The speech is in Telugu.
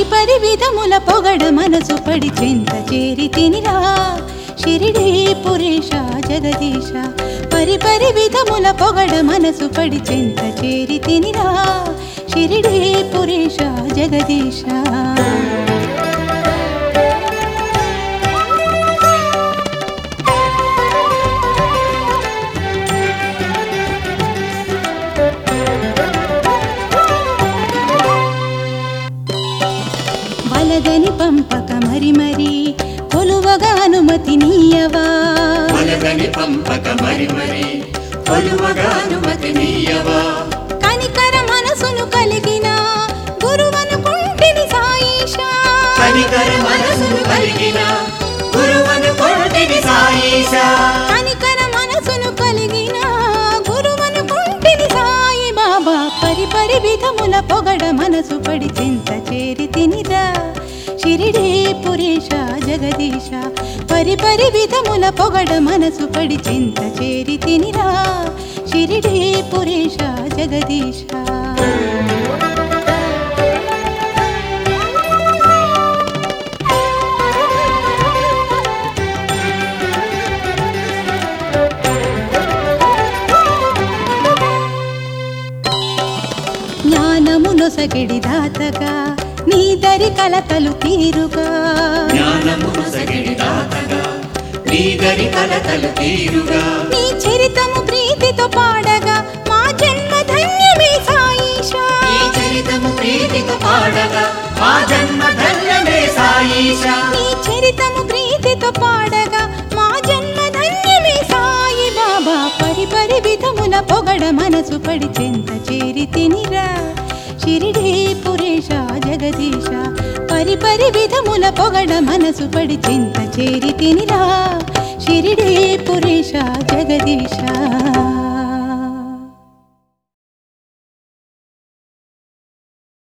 పరిపరి విధముల పొగడ మనసు పడి చెంత చేరి తినిరా షిరిడి పురేష జగదీశ పరిపరి విధముల పొగడ మనసు పడి చెంత చేరి తినిరా షిరిడి పురేష జగదీశ వలదని పంపక మరి మరి కొలువగా అనుమతి నీయవా వలదని పంపక మరి మరి కొలువగా అనుమతి నీయవా కనికర మనసును కలిగిన గురువనుకుంటిని సాయిషా కనికర మనసును కలిగిన గురువను కొడుతిని సాయిషా కనికర మనసును కలిగిన గురువనుకుంటిని సాయి బాబా పరిపరి విధముల పొగడ మనసు పడి చింత చేరి తినిరా షిరిడే పురేష జగదీశ పరిపరి విధముల పొగడ మనసు పడి చింత చేరి తినిరా షిరిడే పురేష జగదీశ జ్ఞానమునొసగిడి దాతగా నీ దరి కలతలు తీరుగా జ్ఞానమును సగిడి దాతగా నీదరి కలతలు తీరుగా నీ చరితము ప్రీతితో పాడగా మా జన్మ ధన్యమే సాయిషా ఈ చరితము ప్రీతితో పాడగా మా జన్మ ధన్యమే సాయిషా నీ చరితము ప్రీతితో పాడగా మా జన్మ ధన్యమే సాయి బాబా పరిపరి విధముల పొగడ మనసు పడి చెంత చేరి తినిరా షిరిడే పురేష జగదీశ పరిపరి విధముల పొగడ మనసు పడి చింత చేరి తినిరా షిరిడే పురేష జగదీశ